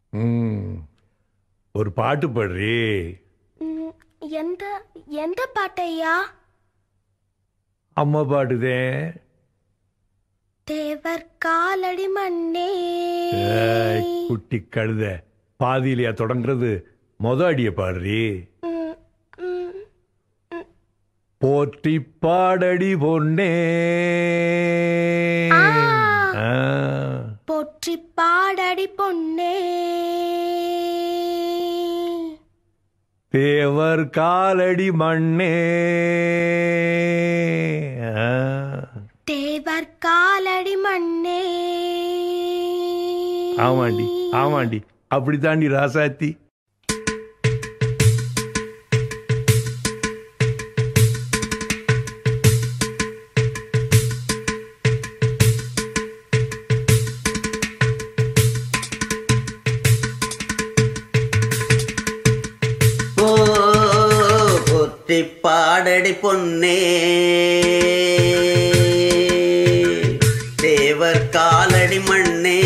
ம். ஒரு பாட்டு பாடுறி ம், எந்த எந்த பாட்டையா அம்மா பாடுதே தேவர் காலடி மண்ணே ஏய், குட்டி கழுத பாதியிலையா தொடங்குறது மொத அடிய பாடுறி ம், ம், போற்றி பாடடி பொன்னே ஆ. ஆ. போற்றி பாடடி பொன்னே தேவர் காலடி மண்ணே ஆ. தேவர் காலடி மண்ணே ஆமாண்டி ஆமாண்டி அப்படித்தாண்டி ராசாத்தி ஓ பொத்தி பாடடி பொன்னே தேவர் காலடி மண்ணே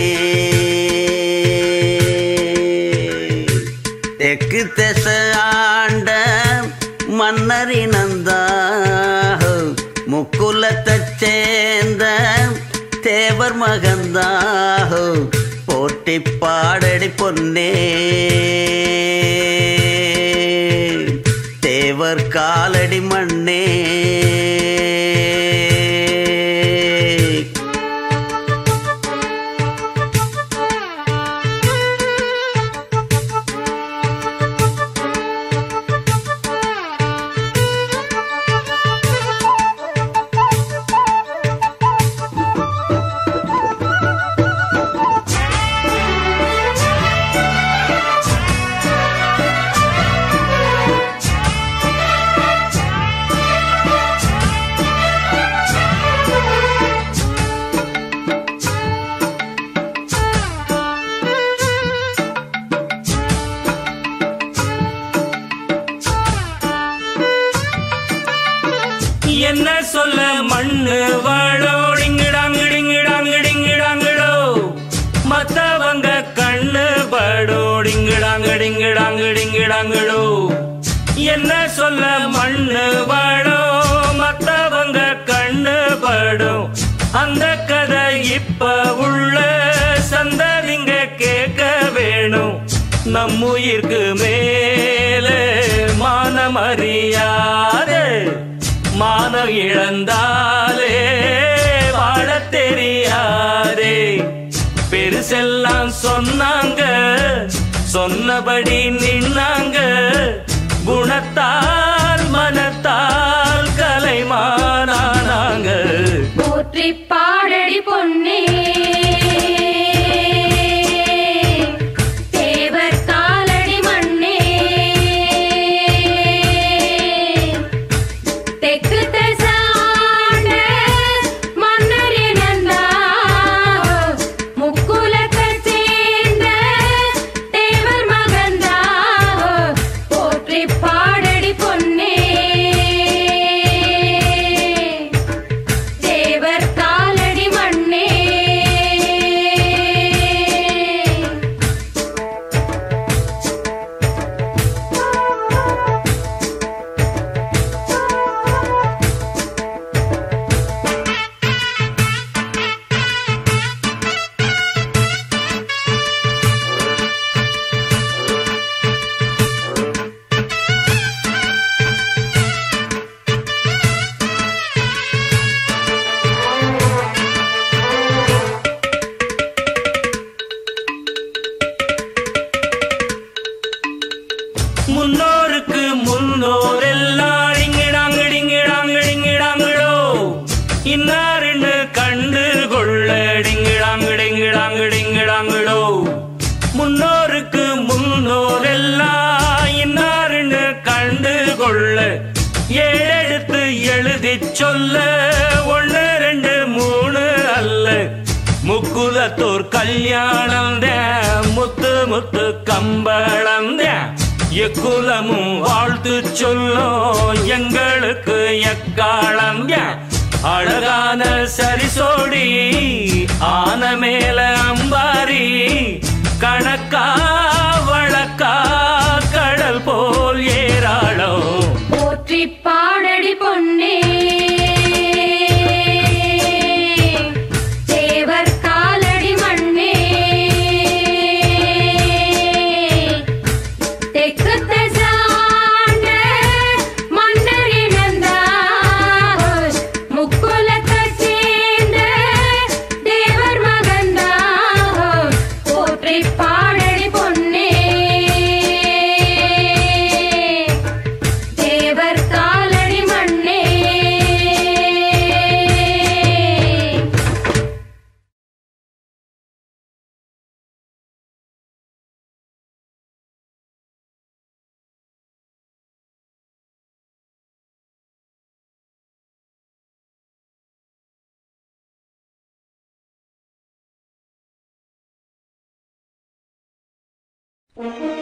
தெற்கு திச ஆண்ட மன்னரினந்தா முக்குலத்தைச் சேர்ந்த தேவர் மகந்தாஹோ போட்டி பாடடி பொன்னே தேவர் காலடி மண்ணே என்ன சொல்ல மண்ணு வாழோ டிங்கிடாங்கிடிங்கிடாங்கிடிங்கிடாங்கிடோ மத்தவங்க கண்ணு படோ டிங்கிடாங்கிடிங்கிடாங்கிடிங்கிடாங்கிடோ என்ன சொல்ல மண்ணு வாழோ மத்தவங்க கண்ணு படும் அந்த கதை இப்ப உள்ள சந்ததிங்க கேட்க வேணும் நம்முயிர்க்கு மேலே மானமறியாதே மானம் இழந்தாலே வாழத் தெரியாதே பெருசெல்லாம் சொன்னாங்க சொன்னபடி நின்னாங்க குணத்தால் மனத்தால் கலைமானானாங்க போற்றி பாடடி பொன்னே தேவர் காலடி மண்ணே தெற்கு தசாண்ட மன்னரினந்தா முக்குலத்தைச் சேர்ந்த தேவர் மகந்தா போற்றி பாடடி பொன்னே தேவர் காலடி மண்ணே முன்னோருக்கு முன்னோர் எல்லாம் டிங்கிடாங்கிடிங்கிடாங்கிடிங்கிடாங்கிடோ இன்னாருன்னு கண்டு கொள்ள டிங்கிடாங்கிடிங்கிடாங்கிடிங்கிடாங்கிடோ முன்னோருக்கு முன்னோர் எல்லாம் இன்னாருன்னு கண்டு கொள்ள ஏழெடுத்து எழுதி சொல்ல ஒன்று ரெண்டு மூணு அல்ல முக்குலத்தோர் கல்யாணம் தான் முத்து முத்து கம்பளம் தான் எக்குலமும் வாழ்த்து சொல்லும் எங்களுக்கு எக்காலம் தான் அழகான சரிசோடி ஆன மேல அம்பாரி கணக்கா வழக்கா கடல் போல் ஏராளம் போற்றி பாடடி பொன்னே தேவர் காலடி மண்ணே தெற்கு தசாண்ட மன்னர் இனந்தார் முக்குலத்தைச் சேர்ந்த தேவர் மகந்தார் போற்றி பாடடி பொன்னே தேவர் காலடி மண்ணே ம்